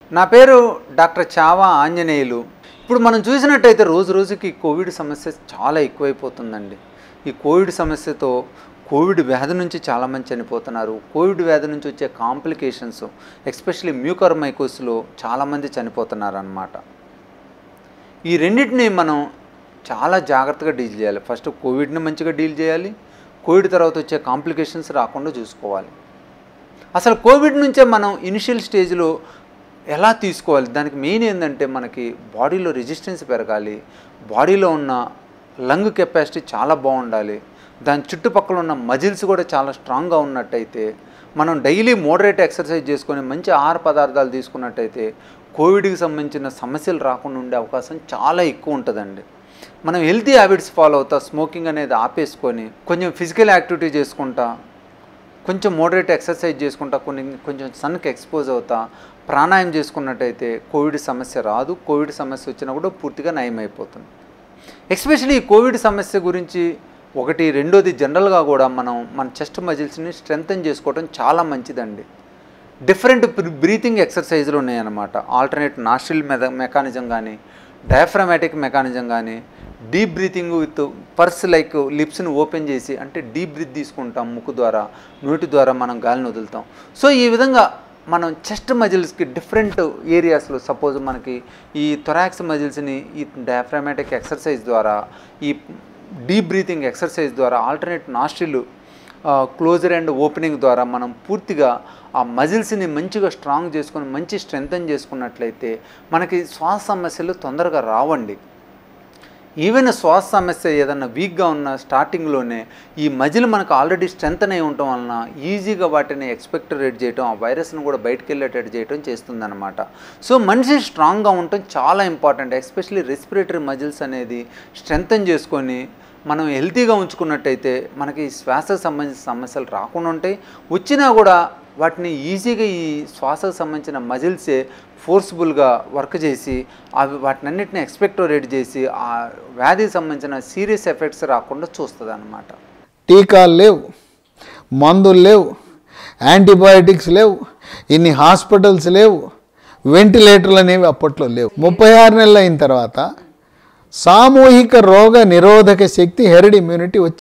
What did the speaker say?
నా పేరు డాక్టర్ చావా ఆంజనేయులు ఇప్పుడు మనం చూసినట్టయితే రోజు రోజుకి కోవిడ్ సమస్య చాలా ఎక్కువైపోతుందండి ఈ కోవిడ్ సమస్యతో కోవిడ్ వ్యాధి నుంచి చాలామంది చనిపోతున్నారు కోవిడ్ వ్యాధి నుంచి వచ్చే కాంప్లికేషన్స్ ఎస్పెషలీ మ్యూకర్మైకోస్లో చాలామంది చనిపోతున్నారు అన్నమాట ఈ రెండింటిని మనం చాలా జాగ్రత్తగా డీల్ చేయాలి ఫస్ట్ కోవిడ్ని మంచిగా డీల్ చేయాలి కోవిడ్ తర్వాత వచ్చే కాంప్లికేషన్స్ రాకుండా చూసుకోవాలి అసలు కోవిడ్ నుంచే మనం ఇనిషియల్ స్టేజ్లో ఎలా తీసుకోవాలి దానికి మెయిన్ ఏంటంటే మనకి బాడీలో రెసిస్టెన్స్ పెరగాలి బాడీలో ఉన్న లంగ్ కెపాసిటీ చాలా బాగుండాలి దాని చుట్టుపక్కల ఉన్న మజిల్స్ కూడా చాలా స్ట్రాంగ్గా ఉన్నట్టయితే మనం డైలీ మోడరేట్ ఎక్సర్సైజ్ చేసుకొని మంచి ఆహార పదార్థాలు తీసుకున్నట్టయితే కోవిడ్కి సంబంధించిన సమస్యలు రాకుండా ఉండే అవకాశం చాలా ఎక్కువ ఉంటుందండి మనం హెల్తీ హ్యాబిట్స్ ఫాలో అవుతా స్మోకింగ్ అనేది ఆపేసుకొని కొంచెం ఫిజికల్ యాక్టివిటీ చేసుకుంటా కొంచెం మోడరేట్ ఎక్సర్సైజ్ చేసుకుంటా కొన్ని కొంచెం సన్కి ఎక్స్పోజ్ అవుతా ప్రాణాయామం చేసుకున్నట్టయితే కోవిడ్ సమస్య రాదు కోవిడ్ సమస్య వచ్చినా కూడా పూర్తిగా నయం అయిపోతుంది ఎస్పెషలీ ఈ కోవిడ్ సమస్య గురించి ఒకటి రెండోది జనరల్గా కూడా మనం మన చెస్ట్ మజిల్స్ని స్ట్రెంగ్తన్ చేసుకోవడం చాలా మంచిదండి డిఫరెంట్ బ్రీతింగ్ ఎక్సర్సైజ్లు ఉన్నాయన్నమాట ఆల్టర్నేట్ నాస్ట్రిల్ మెద మెకానిజం కానీ డయాఫ్రమాటిక్ మెకానిజం కానీ deep breathing with purse like లిప్స్ని ఓపెన్ చేసి అంటే డీప్ బ్రీత్ తీసుకుంటాం ముక్కు ద్వారా నోటి ద్వారా మనం గాలిని వదులుతాం సో ఈ విధంగా మనం చెస్ట్ మజిల్స్కి డిఫరెంట్ ఏరియాస్లో సపోజ్ మనకి ఈ థొరాక్స్ మజిల్స్ని ఈ డయాఫ్రామాటిక్ ఎక్సర్సైజ్ ద్వారా ఈ డీప్ బ్రీతింగ్ ఎక్సర్సైజ్ ద్వారా alternate nostril closure and opening ద్వారా మనం పూర్తిగా ఆ మజిల్స్ని మంచిగా స్ట్రాంగ్ చేసుకొని మంచి స్ట్రెంగ్తన్ చేసుకున్నట్లయితే మనకి శ్వాస సమస్యలు తొందరగా రావండి ఈవెన్ శ్వాస సమస్య ఏదన్నా వీక్గా ఉన్న స్టార్టింగ్లోనే ఈ మజిల్ మనకు ఆల్రెడీ స్ట్రెంగ్తన్ అయి ఉండటం వలన ఈజీగా వాటిని ఎక్స్పెక్టరేట్ చేయటం ఆ వైరస్ను కూడా బయటకు వెళ్ళేటట్టు చేయటం చేస్తుందన్నమాట సో మనిషి స్ట్రాంగ్గా ఉండటం చాలా ఇంపార్టెంట్ ఎస్పెషలీ రెస్పిరేటరీ మజిల్స్ అనేది స్ట్రెంగ్తన్ చేసుకొని మనం హెల్తీగా ఉంచుకున్నట్టయితే మనకి శ్వాసకు సంబంధించిన సమస్యలు రాకుండా ఉంటాయి వచ్చినా కూడా వాటిని ఈజీగా ఈ శ్వాసకు సంబంధించిన మజిల్సే ఫోర్స్ఫుల్గా వర్క్ చేసి అవి వాటినన్నిటిని ఎక్స్పెక్టోరేట్ చేసి ఆ వ్యాధికి సంబంధించిన సీరియస్ ఎఫెక్ట్స్ రాకుండా చూస్తుంది అనమాట టీకాలు లేవు మందులు లేవు యాంటీబయాటిక్స్ లేవు ఇన్ని హాస్పిటల్స్ లేవు వెంటిలేటర్లు అనేవి అప్పట్లో లేవు ముప్పై ఆరు నెలలు అయిన తర్వాత సామూహిక రోగ నిరోధక శక్తి హెరిడ్ ఇమ్యూనిటీ వచ్చి